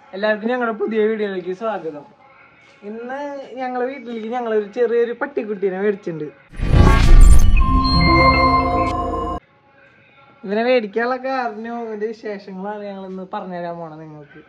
എല്ലാവർക്കും ഞങ്ങളുടെ പുതിയ വീഡിയോയിലേക്ക് സ്വാഗതം ഇന്ന് ഞങ്ങളെ വീട്ടിലേക്ക് ഞങ്ങൾ ഒരു ചെറിയൊരു പട്ടിക്കുട്ടീനെ മേടിച്ചിട്ടുണ്ട് ഇതിനെ മേടിക്കാനുള്ള കാരണവും ഇതിന്റെ വിശേഷങ്ങളാണ് ഞങ്ങൾ ഇന്ന് പറഞ്ഞുതരാൻ പോണത് നിങ്ങൾക്ക്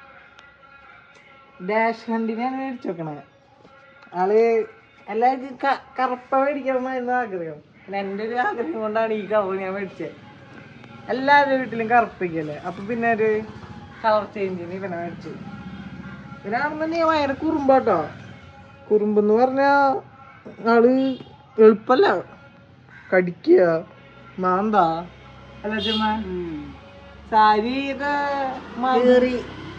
ഡാഷ് ഹണ്ടിനെയാണ് മേടിച്ചു വെക്കണേ ആള് എല്ലാവർക്കും ക- കറുപ്പ മേടിക്കണമെന്നായിരുന്നു ആഗ്രഹം പിന്നെ എൻ്റെ ഒരു ആഗ്രഹം കൊണ്ടാണ് ഈ കളർ ഞാൻ മേടിച്ചത് എല്ലാവരുടെ വീട്ടിലും കറുപ്പിക്കല്ലേ അപ്പൊ പിന്നെ ഒരു കളർ ചേഞ്ചിന് ഇവനെ മേടിച്ചു ഇവനാണെന്നുണ്ടെങ്കിൽ ഭയങ്കര കുറുമ്പാട്ടോ കുറുമ്പെന്ന് പറഞ്ഞാ ആള് എളുപ്പല്ല കടിക്കുക മാന്ത അല്ല ചുമ്മാ സാരി ഒക്കെ മാറി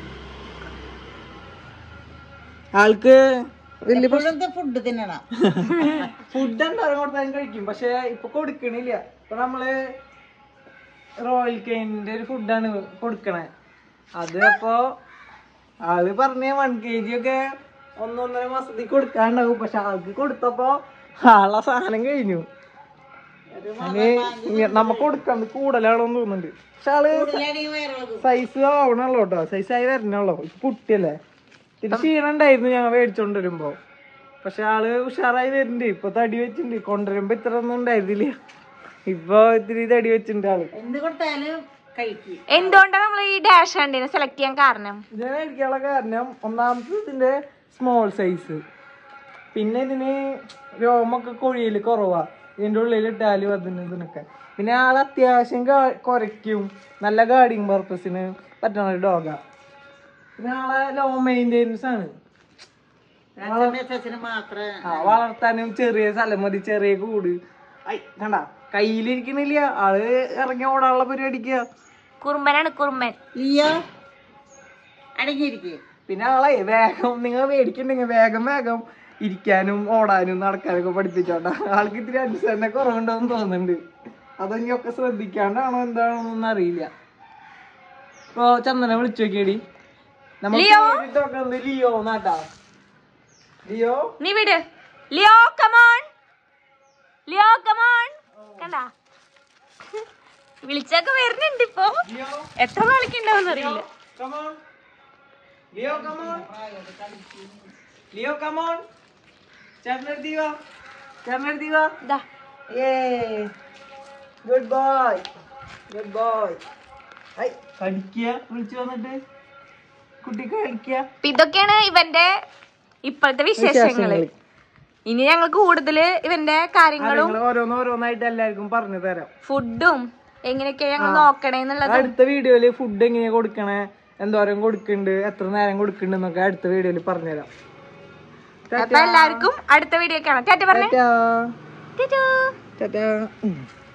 ആൾക്ക് വലിയ ഫുഡ് തിന്നണം ഫുഡ് എന്തായാലും കൊടുത്താലും കഴിക്കും പക്ഷെ ഇപ്പൊ കൊടുക്കണില്ല ഇപ്പൊ നമ്മള് റോയൽ കെയിനിന്റെ ഒരു ഫുഡാണ് കൊടുക്കണേ അത് അപ്പൊ ആള് പറഞ്ഞ വൺ കെ ജി ഒക്കെ ഒന്നൊന്നര മാസത്തിൽ കൊടുക്കാണ്ടാവും പക്ഷെ ആൾക്ക് കൊടുത്തപ്പോ ആളെ സാധനം കഴിഞ്ഞു അതിന് ഇങ്ങ- നമുക്ക് കൊടുക്കാൻ കൂടുതലാണെന്ന് തോന്നുന്നുണ്ട് പക്ഷെ ആള് സൈസ് ആവണല്ലോ കേട്ടോ സൈസ് ആയി വരണല്ലോ ഇപ്പൊ കുട്ടിയല്ലേ ഇത്തിരി ക്ഷീണം ഉണ്ടായിരുന്നു ഞങ്ങൾ മേടിച്ചോണ്ട് വരുമ്പോ പക്ഷെ ആള് ഉഷാറായി വരുന്നുണ്ട് ഇപ്പൊ തടി വെച്ചിട്ടുണ്ട് കൊണ്ടുവരുമ്പോ ഇത്ര ഒന്നും ഉണ്ടായിരുന്നില്ല ഇപ്പൊ ഇത്തിരി തടി വെച്ചിട്ടുണ്ട് ആള് എന്ത് കൊടുത്താലും കഴിക്കും എന്തുകൊണ്ടാണ് നമ്മൾ ഈ ഡാഷ് ഹണ്ടിനെ സെലക്ട് ചെയ്യാൻ കാരണം ഇതിനെ മേടിക്കാനുള്ള കാരണം ഒന്നാമത്തെ ഇതിന്റെ സ്മോൾ സൈസ് പിന്നെ ഇതിന് രോമൊക്കെ കൊഴിയല് കുറവാ ഇതിന്റെ ഉള്ളിൽ ഇട്ടാലും അതിന് ഇതിനൊക്കെ പിന്നെ ആൾ അത്യാവശ്യം ഗാ- കുരയ്ക്കും നല്ല ഗാർഡിങ് പർപ്പസിന് പറ്റണ ഒരു ഡോഗാ പിന്നെ ആളെ ലോ മെയിൻ്റെനൻസ് ആണ് മാത്രം ആ വളർത്താനും ചെറിയ സ്ഥലം മതി ചെറിയ കൂട് ഐ കണ്ട കയ്യിലിരിക്കണില്ല ആള് ഇറങ്ങി ഓടാനുള്ള പരിപാടിക്ക കുറുമ്പനാണ് കുറുമ്പൻ ലിയോ അടങ്ങിയിരിക്കേ പിന്നെ ആളെ വേഗം നിങ്ങൾ മേടിക്കണ്ടെങ്കിൽ വേഗം വേഗം ഇരിക്കാനും ഓടാനും നടക്കാനൊക്കെ പഠിപ്പിച്ചോണ്ട ആൾക്ക് ഇത്തിരി അനുസരണ കുറവുണ്ടോന്ന് തോന്നുന്നുണ്ട് അതൊക്കെ ശ്രദ്ധിക്കാണ്ടാണോ എന്താണോ എന്നൊന്നും അറിയില്ല ഇപ്പൊ ചന്ദന വിളിച്ചു നോക്കിയടി നമ്മൾ പേരിട്ടൊക്കെ ലിയോ നാട്ടാ ലിയോ നീ വിട് ലിയോ കമോൺ ലിയോ കമോൺ കണ്ട വിളിച്ചൊക്കെ വരുന്നുണ്ട് ഇപ്പൊ ലിയോ എത്ര നാളിക്കുണ്ടാവും അറിയില്ല Come on. Leo, come on. Leo, come on. ചേട്ടനെടുത്തി വാ ചേട്ടനെടുത്തി വാ ദാ ഗുഡ് ബോയ് ഗുഡ് ബോയ് ഐ കടിക്കുക വിളിച്ചു വന്നിട്ട് കുട്ടി കളിക്കുക അപ്പൊ ഇതൊക്കെയാണ് ഇവന്റെ ഇപ്പോഴത്തെ വിശേഷങ്ങള് ഇനി ഞങ്ങൾ കൂടുതല് ഇവന്റെ കാര്യങ്ങളും നിങ്ങൾ ഓരോന്ന് ഓരോന്നായിട്ട് എല്ലാവർക്കും പറഞ്ഞു തരാം ഫുഡും എങ്ങനെയൊക്കെയാ ഞങ്ങൾ നോക്കണേന്നുള്ളത് അടുത്ത വീഡിയോയില് ഫുഡ് എങ്ങനെയാ കൊടുക്കണേ എന്തോരം കൊടുക്കുന്നുണ്ട് എത്ര നേരം കൊടുക്കുന്നുണ്ട് എന്നൊക്കെ അടുത്ത വീഡിയോയില് പറഞ്ഞുതരാം അപ്പൊ എല്ലാവർക്കും അടുത്ത വീഡിയോ കാണാം ടാറ്റ പറഞ്ഞേ ടാറ്റാ ടാറ്റാ. ടാറ്റാ